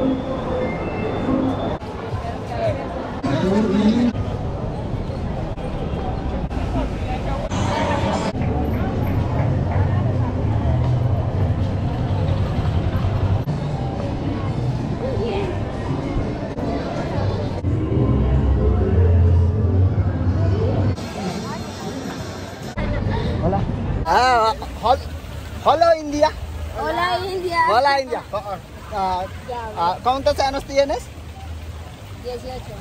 Hola. Ah, hol- hello India. Hola India. Hola India. Ah, ah, ¿Cuántos años tienes? 18.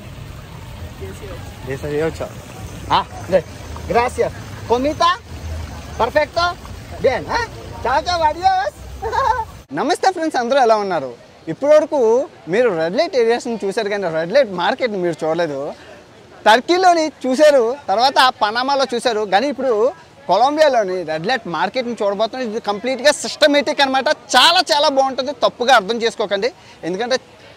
18. Ah, de- gracias. ¿Comida? Perfecto? Bien, ¿eh? Chao, chao, adiós. నమస్తే friends అందరూ ఎలా ఉన్నారు ఇప్పటివరకు మీరు red light ఏరియాస్ని చూశారు కానీ red light మార్కెట్ని మీరు చూడలేదు టర్కీలోని చూశారు తర్వాత పనామాలో చూశారు కానీ ఇప్పుడు కొలంబియాలోని రెడ్ లైట్ మార్కెట్ని చూడబోతున్నాం ఇది కంప్లీట్గా సిస్టమేటిక్ అనమాట చాలా చాలా బాగుంటుంది తప్పుగా అర్థం చేసుకోకండి ఎందుకంటే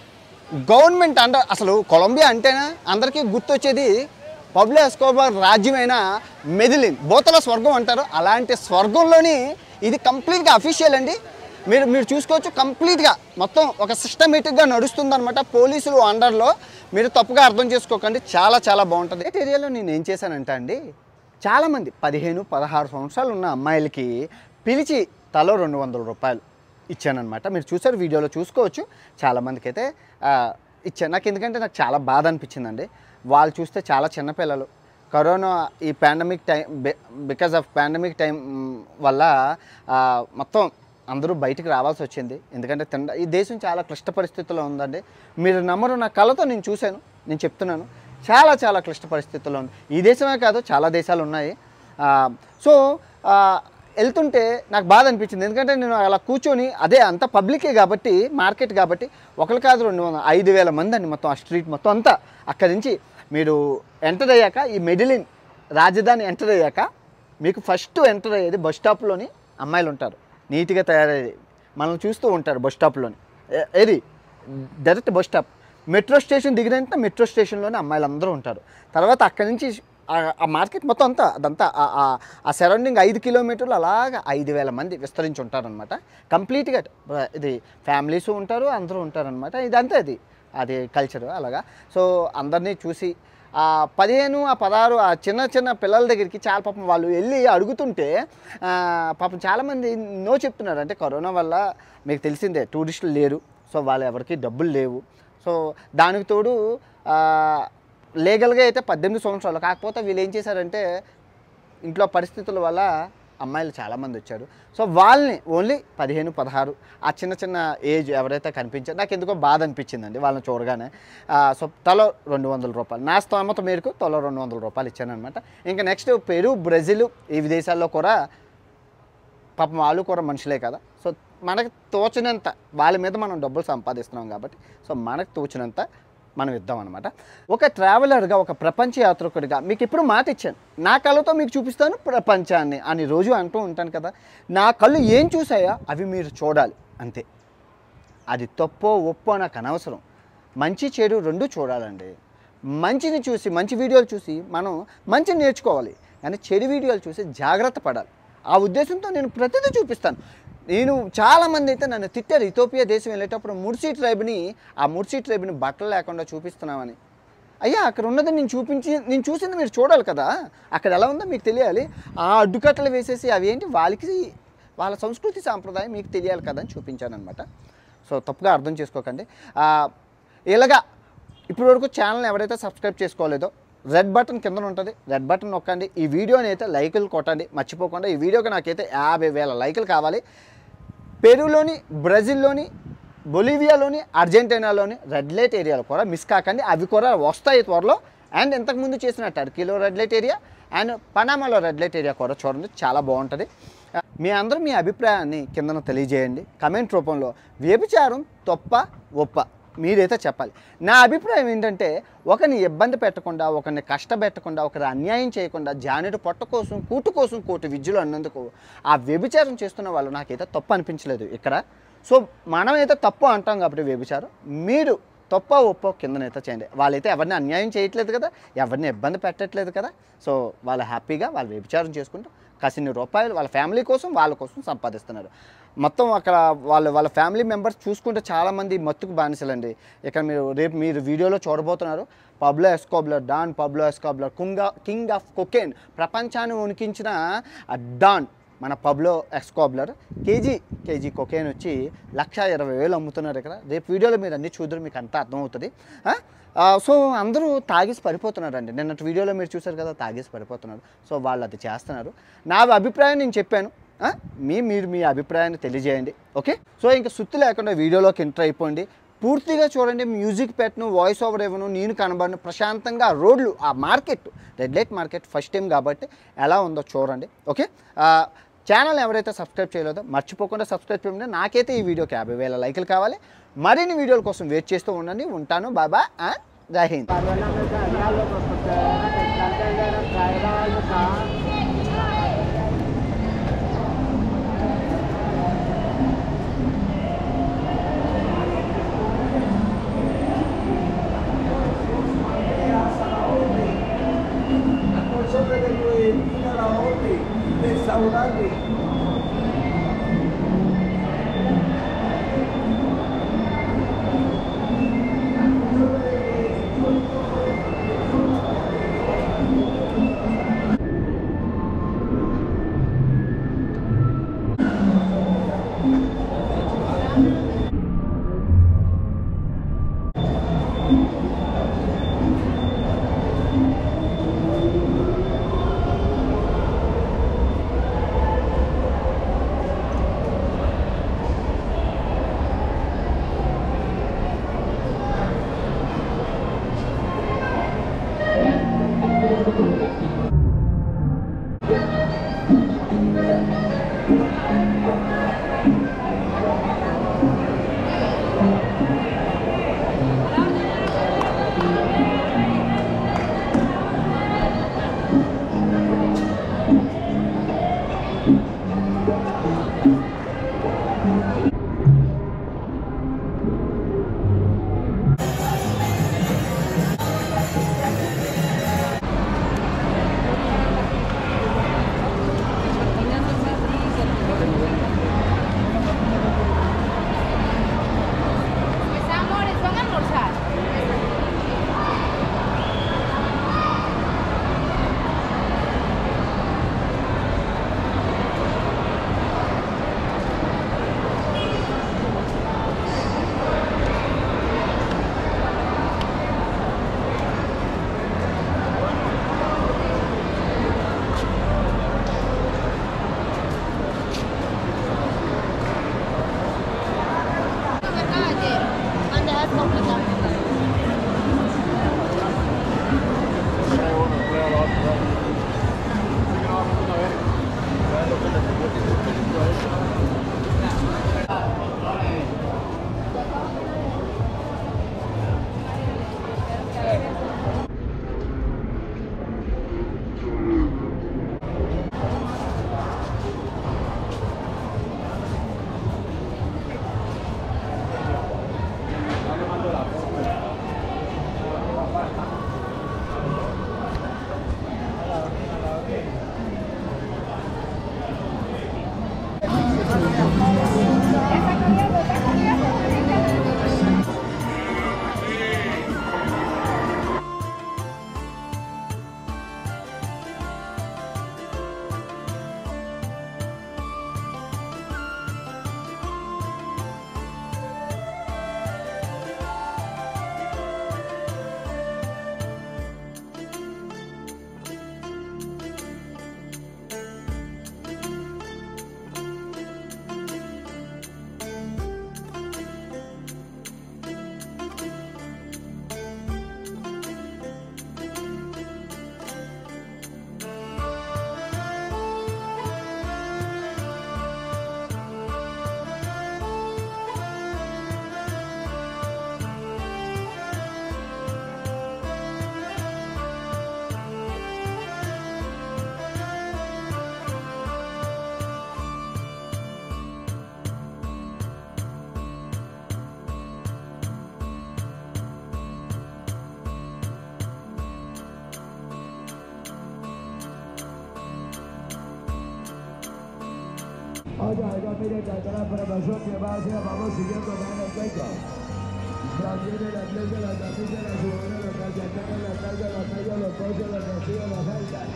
గవర్నమెంట్ అండ అసలు కొలంబియా అంటేనే అందరికీ గుర్తొచ్చేది పబ్లో ఎస్కోబార్ రాజ్యమైన మెదిలిన్ బోతల స్వర్గం అంటారు అలాంటి స్వర్గంలోని ఇది కంప్లీట్గా అఫీషియల్ అండి మీరు మీరు చూసుకోవచ్చు కంప్లీట్గా మొత్తం ఒక సిస్టమేటిక్గా నడుస్తుందన్నమాట పోలీసులు అండర్లో మీరు తప్పుగా అర్థం చేసుకోకండి చాలా చాలా బాగుంటుంది ఏ ఏరియాలో నేను ఏం చేశానంటే అండి చాలామంది పదిహేను పదహారు సంవత్సరాలు ఉన్న అమ్మాయిలకి పిలిచి తలో రెండు వందల రూపాయలు ఇచ్చానమాట మీరు చూసారు వీడియోలో చూసుకోవచ్చు చాలామందికి అయితే ఆ, ఇచ్చాను నాకు ఎందుకంటే నాకు చాలా బాధ అనిపించిందండి వాళ్ళు చూస్తే చాలా చిన్నపిల్లలు కరోనా ఈ pandemic time because of pandemic time వల్ల ఆ, మొత్తం అందరూ బయటికి రావాల్సి వచ్చింది ఎందుకంటే తిండ ఈ దేశం చాలా క్లిష్ట పరిస్థితుల్లో ఉందండి మీరు నమ్మరు నా కళ్ళతో నేను చూశాను నేను చెప్తున్నాను చాలా చాలా క్లిష్ట పరిస్థితుల్లో ఉంది ఈ దేశమే కాదు చాలా దేశాలు ఉన్నాయి ఆ, సో ఆ, వెళ్తుంటే నాకు బాధ అనిపించింది ఎందుకంటే నేను అలా కూర్చొని అదే అంత పబ్లికే కాబట్టి మార్కెట్ కాబట్టి ఒకరు కాదు రెండు వందల ఐదు వేల మంది అండి మొత్తం ఆ స్ట్రీట్ మొత్తం అంతా అక్కడి నుంచి మీరు ఎంటర్ అయ్యాక ఈ మెడిలిన్ రాజధాని ఎంటర్ అయ్యాక మీకు ఫస్ట్ ఎంటర్ అయ్యేది బస్ స్టాప్లోని అమ్మాయిలు ఉంటారు నీట్గా తయారయ్యేది మనం చూస్తూ ఉంటారు బస్ స్టాప్లోని ఏ- ఏది direct bus stop metro station దిగినంటే మెట్రో స్టేషన్లోనే అమ్మాయిలు అందరూ ఉంటారు తర్వాత అక్కడి నుంచి ఆ- ఆ మార్కెట్ మొత్తం అంతా అదంతా ఆ- ఆ- ఆ సరౌండింగ్ ఐదు కిలోమీటర్లు అలాగా ఐదు వేల మంది విస్తరించి ఉంటారనమాట కంప్లీట్గా ఇది ఫ్యామిలీస్ ఉంటారు అందరూ ఉంటారనమాట ఇదంతా ఇది అది కల్చర్ అలాగా సో అందరినీ చూసి ఆ పదిహేను ఆ పదహారు ఆ చిన్న చిన్న పిల్లల దగ్గరికి చాలా పాపం వాళ్ళు వెళ్ళి అడుగుతుంటే ఆ, పాపం చాలామంది నో చెప్తున్నారు అంటే కరోనా వల్ల మీకు తెలిసిందే టూరిస్టులు లేరు సో వాళ్ళు ఎవరికి డబ్బులు లేవు సో దానికి తోడు ఆ, లీగల్గా అయితే పద్దెనిమిది సంవత్సరాలు కాకపోతే వీళ్ళు ఏం చేశారంటే ఇంట్లో పరిస్థితుల వల్ల అమ్మాయిలు చాలామంది వచ్చారు సో వాళ్ళని ఓన్లీ పదిహేను పదహారు ఆ చిన్న చిన్న ఏజ్ ఎవరైతే కనిపించారో నాకు ఎందుకో బాధ అనిపించిందండి వాళ్ళని చూడగానే ఆ, సో తలో రెండు వందల రూపాయలు నా స్తోమత మేరకు తలో రెండు వందల రూపాయలు ఇచ్చానమాట ఇంకా నెక్స్ట్ పెరు బ్రెజిల్ ఈ విదేశాల్లో కూడా పాపం వాళ్ళు కూడా మనుషులే కదా సో మనకు తోచినంత వాళ్ళ మీద మనం డబ్బులు సంపాదిస్తున్నాం కాబట్టి సో మనకు తోచినంత మనం ఇద్దాం అనమాట ఒక ట్రావెలర్గా ఒక ప్రపంచ యాత్రికుడిగా మీకు ఇప్పుడు మాట ఇచ్చాను నా కళ్ళతో మీకు చూపిస్తాను ప్రపంచాన్ని అని రోజు అంటూ ఉంటాను కదా నా కళ్ళు ఏం చూసాయో అవి మీరు చూడాలి అంతే అది తప్పో ఒప్పో నాకు అనవసరం మంచి చెడు రెండు చూడాలండి మంచిని చూసి మంచి వీడియోలు చూసి మనం మంచిని నేర్చుకోవాలి కానీ చెడు వీడియోలు చూసి జాగ్రత్త పడాలి ఆ ఉద్దేశంతో నేను ప్రతిదీ చూపిస్తాను నేను చాలామంది అయితే నన్ను తిట్టారు ఇథోపియా దేశం వెళ్ళేటప్పుడు ముర్సీ ట్రైబ్ని ఆ ముర్సీ ట్రైబ్ని బట్టలు లేకుండా చూపిస్తున్నామని అయ్యా అక్కడ ఉన్నది నేను చూపించి నేను చూసింది మీరు చూడాలి కదా అక్కడ ఎలా ఉందో మీకు తెలియాలి ఆ అడ్డుకట్టలు వేసేసి అవి ఏంటి వాళ్ళకి వాళ్ళ సంస్కృతి సాంప్రదాయం మీకు తెలియాలి కదా అని చూపించాను అనమాట సో తప్పుగా అర్థం చేసుకోకండి ఆ, ఇలాగా ఇప్పటి వరకు ఛానల్ ఎవరైతే సబ్స్క్రైబ్ చేసుకోలేదో రెడ్ బటన్ కింద ఉంటుంది రెడ్ బటన్ నొక్కండి ఈ వీడియోని అయితే లైకులు కొట్టండి మర్చిపోకుండా ఈ వీడియోకి నాకైతే యాభై వేల లైకులు కావాలి పెరూలోని బ్రెజిల్లోని బొలివియాలోని అర్జెంటీనాలోని రెడ్ లైట్ ఏరియాలు కూడా మిస్ కాకండి అవి కూడా వస్తాయి త్వరలో అండ్ ఇంతకుముందు చేసిన టర్కీలో రెడ్ లైట్ ఏరియా అండ్ పనామాలో రెడ్ లైట్ ఏరియా కూడా చూడండి చాలా బాగుంటుంది మీ అందరూ మీ అభిప్రాయాన్ని కిందన తెలియజేయండి కమెంట్ రూపంలో వ్యభిచారం తప్ప ఒప్ప మీరైతే చెప్పాలి నా అభిప్రాయం ఏంటంటే ఒకరిని ఇబ్బంది పెట్టకుండా ఒకరిని కష్టపెట్టకుండా ఒకరి అన్యాయం చేయకుండా జానుడు పొట్ట కోసం కూటు కోసం కోటి విద్యలు అన్నందుకు ఆ వ్యభిచారం చేస్తున్న వాళ్ళు నాకైతే తప్పు అనిపించలేదు ఇక్కడ సో మనమైతే తప్పు అంటాం కాబట్టి వ్యభిచారం మీరు తప్ప ఒప్పో కిందనైతే చేయండి వాళ్ళైతే ఎవరిని అన్యాయం చేయట్లేదు కదా ఎవరిని ఇబ్బంది పెట్టట్లేదు కదా సో వాళ్ళు హ్యాపీగా వాళ్ళు వ్యభిచారం చేసుకుంటూ కసిన్ని రూపాయలు వాళ్ళ ఫ్యామిలీ కోసం వాళ్ళ కోసం సంపాదిస్తున్నారు మొత్తం అక్కడ వాళ్ళ వాళ్ళ ఫ్యామిలీ మెంబర్స్ చూసుకుంటే చాలామంది మత్తుకు బానిసలండి ఇక్కడ మీరు రేపు మీరు వీడియోలో చూడబోతున్నారు Pablo Escobar don Pablo Escobar కుంగా కింగ్ ఆఫ్ కొకేన్ ప్రపంచాన్ని ఉనికించిన ఆ డాన్ మన Pablo Escobar KG KG cocaine వచ్చి లక్ష ఇరవై వేలు అమ్ముతున్నారు ఇక్కడ రేపు వీడియోలో మీరు అన్ని చూద్దరు మీకు అంతా అర్థమవుతుంది ఆ? ఆ, సో అందరూ తాగేసి పడిపోతున్నారండి నిన్నటి వీడియోలో మీరు చూశారు కదా తాగేసి పడిపోతున్నారు సో వాళ్ళు అది చేస్తున్నారు నా అభిప్రాయం నేను చెప్పాను ఆ? మీ మీరు మీ అభిప్రాయాన్ని తెలియజేయండి ఓకే సో ఇంకా సుత్తి లేకుండా వీడియోలోకి ఎంటర్ అయిపోండి పూర్తిగా చూడండి మ్యూజిక్ పెట్టను వాయిస్ ఓవర్ ఇవ్వను నేను కనబడను ప్రశాంతంగా ఆ రోడ్లు ఆ market red light market first time కాబట్టి ఎలా ఉందో చూడండి ఓకే ఆ, ఛానల్ ఎవరైతే సబ్స్క్రైబ్ చేయలేదో మర్చిపోకుండా సబ్స్క్రైబ్ చేయండి నాకైతే ఈ వీడియోకి యాభై వేల లైకులు కావాలి మరిన్ని వీడియోల కోసం వెయిట్ చేస్తూ ఉండండి ఉంటాను బాబా అండ్ జై Hind Saudade. Amores, van a almorzar. Caballero, mande a completar. Oye, ya mire que acá la programación que va a hacer, vamos siguiendo más el pecho. También en la iglesia, la capilla, la subida, los callateros, la calle, la calle, los coches, los vestidos, las faltas.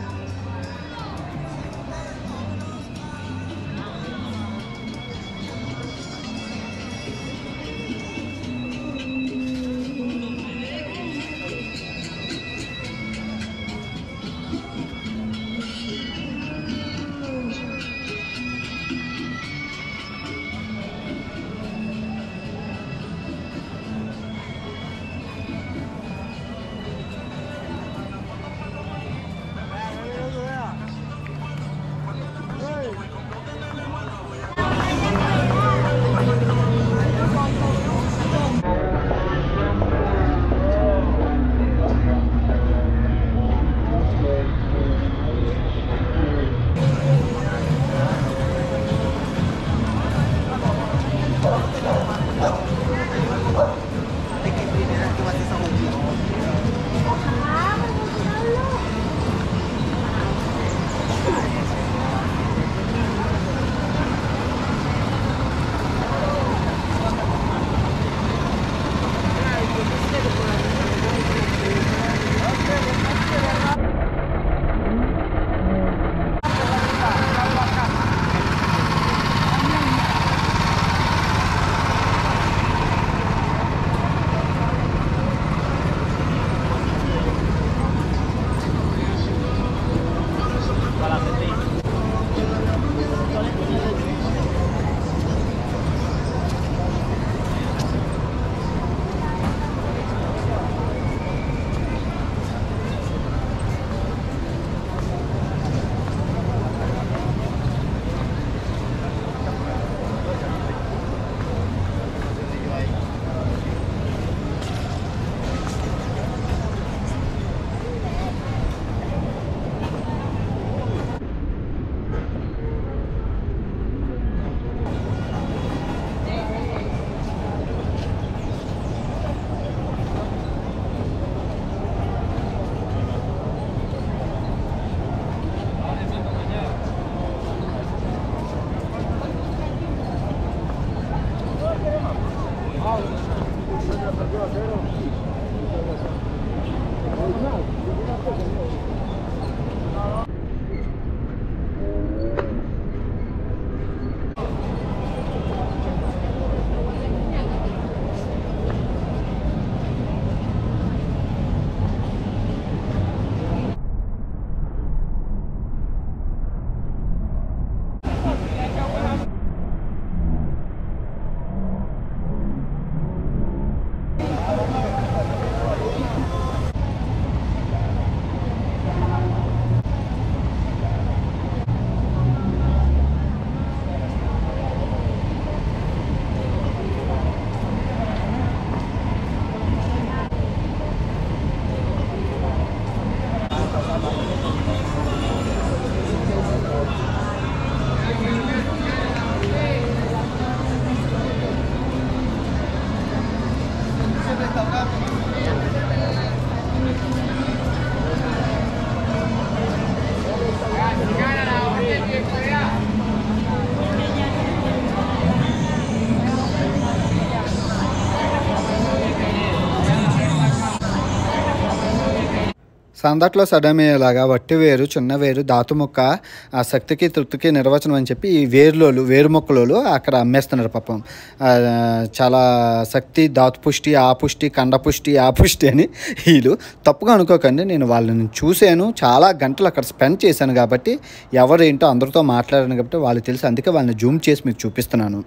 సందట్లో సడమయ్యేలాగా వట్టి వేరు చిన్న వేరు దాతు మొక్క ఆ శక్తికి తృప్తికి నిర్వచనం అని చెప్పి ఈ వేరులోలు వేరు మొక్కలోలు అక్కడ అమ్మేస్తున్నారు పాపం ఆ, చాలా శక్తి దాతు పుష్టి ఆ పుష్టి కండ పుష్టి ఆ పుష్టి అని వీళ్ళు తప్పుగా అనుకోకండి నేను వాళ్ళని చూశాను చాలా గంటలు అక్కడ స్పెండ్ చేశాను కాబట్టి ఎవరేంటో అందరితో మాట్లాడాను కాబట్టి వాళ్ళు తెలిసి అందుకే వాళ్ళని జూమ్ చేసి మీకు చూపిస్తున్నాను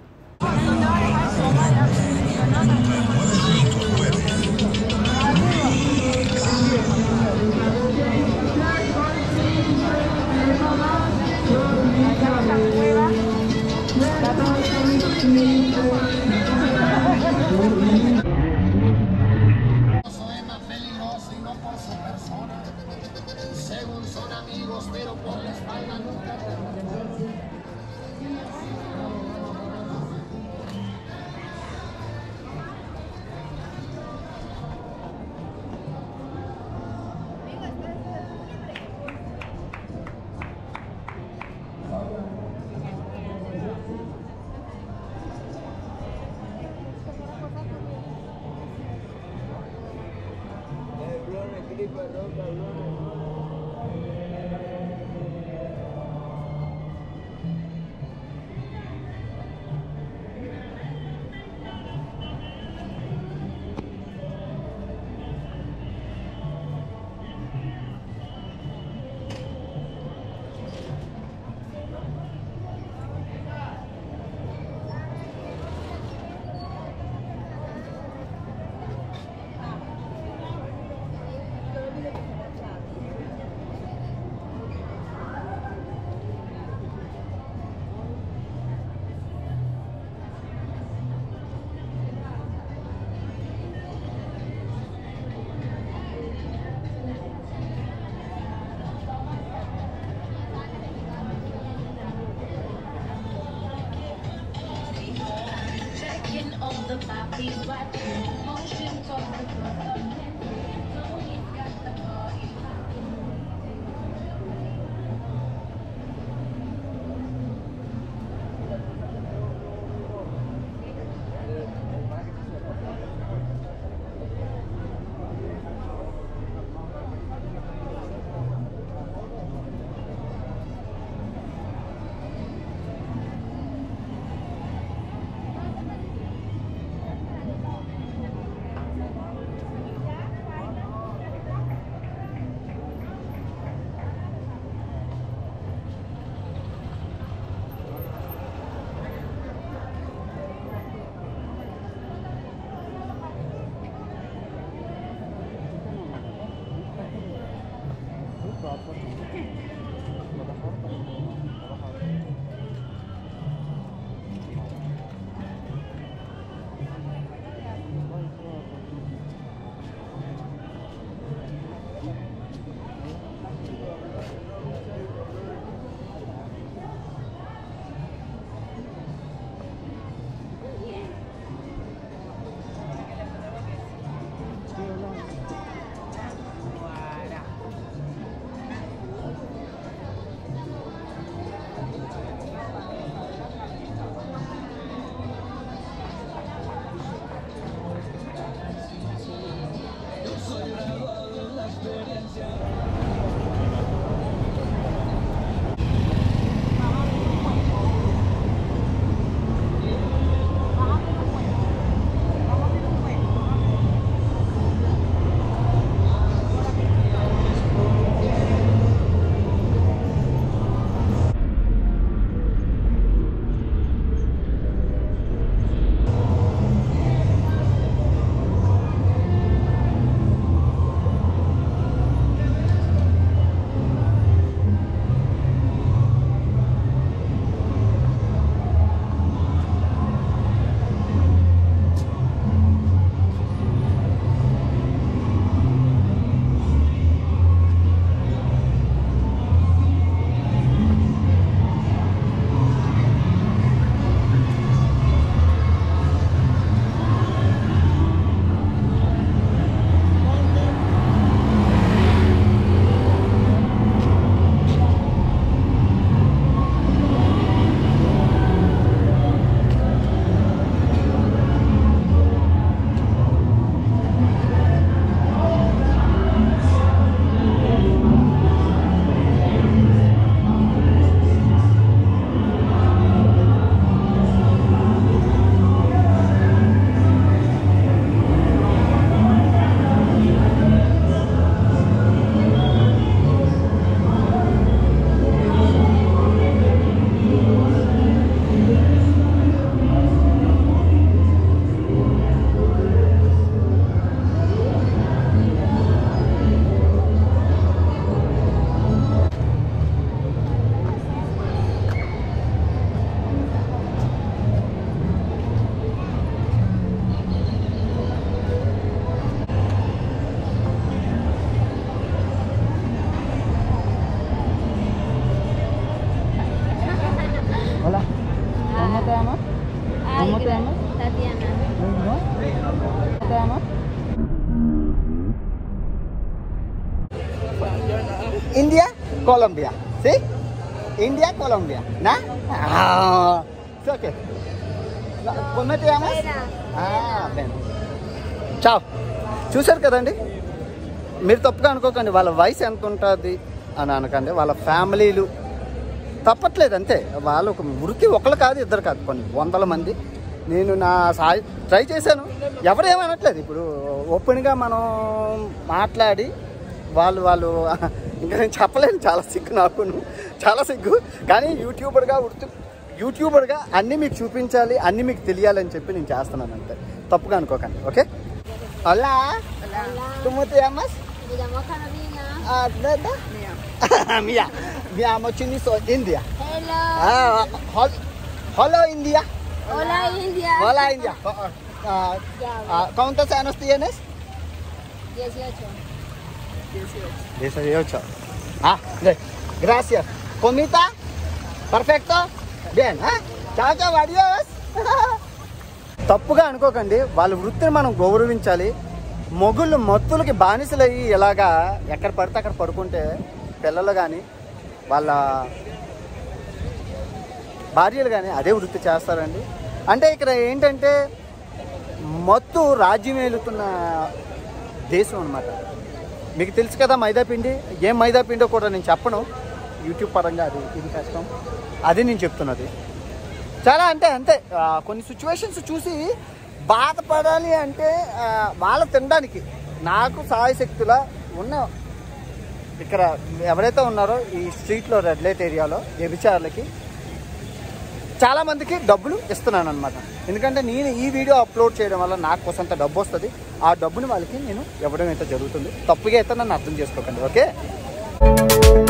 Soy más peligroso y no por su persona. Según son amigos, pero por la espalda nunca. Checking on the papi's watching motion for the government. So he's got the party India, Colombia. See? India, Colombia. ¿Na? Ah, it's okay. ¿Cómo te llamas? Ah, ven. చావ్ చూశారు కదండి మీరు తప్పుగా అనుకోకండి వాళ్ళ వయసు ఎంత ఉంటుంది అని అనకండి వాళ్ళ ఫ్యామిలీలు తప్పట్లేదు అంతే వాళ్ళు ఒక మురికి ఒకళ్ళు కాదు ఇద్దరు కాదు కొన్ని వందల మంది నేను నా సాయి ట్రై చేశాను ఎవరు ఏమనట్లేదు ఇప్పుడు ఓపెన్గా మనం మాట్లాడి వాళ్ళు వాళ్ళు ఇంకా నేను చెప్పలేను చాలా సిగ్గు నాకు చాలా సిగ్గు కానీ యూట్యూబర్గా ఉడుతు యూట్యూబర్గా అన్నీ మీకు చూపించాలి అన్నీ మీకు తెలియాలని చెప్పి నేను చేస్తున్నాను అంతే తప్పుగా అనుకోకండి ఓకే అలా తుమ్ముతు అమ్మస్ Me llamo Carolina. Mia, mi amo Chiniso, India. Hello. Ah, hol- hello India. Hola, India. Hola India. Ah, ah, ¿Cuántos años tienes? 18. 18. Ah, de- gracias. ¿Comita? Perfecto. Bien, ¿eh? Chao, chao, adiós. తప్పుగా అనుకోకండి వాళ్ళ వృత్తిని మనం గౌరవించాలి మొగుళ్ళు మత్తులకి బానిసలయ్యి ఇలాగా ఎక్కడ పడితే అక్కడ పడుకుంటే పిల్లలు కానీ వాళ్ళ భార్యలు కానీ అదే వృత్తి చేస్తారండి అంటే ఇక్కడ ఏంటంటే మత్తు రాజ్యం ఏలుతున్న దేశం అనమాట మీకు తెలుసు కదా మైదా పిండి ఏం మైదా పిండో కూడా నేను చెప్పను యూట్యూబ్ పరంగా అది ఇది కష్టం అది నేను చెప్తున్నది చాలా అంటే అంతే ఆ, కొన్ని సిచ్యువేషన్స్ చూసి బాధపడాలి అంటే ఆ, వాళ్ళ తినడానికి నాకు సాయశక్తుల ఉన్న ఇక్కడ ఎవరైతే ఉన్నారో ఈ స్ట్రీట్లో రెడ్ లైట్ ఏరియాలో వ్యభిచారులకి చాలా మందికి డబ్బులు ఇస్తున్నాను అనమాట ఎందుకంటే నేను ఈ వీడియో అప్లోడ్ చేయడం వల్ల నాకు కొంత డబ్బు వస్తుంది ఆ డబ్బుని వాళ్ళకి నేను ఇవ్వడం అయితే జరుగుతుంది తప్పుగా అయితే నన్ను అర్థం చేసుకోకండి ఓకే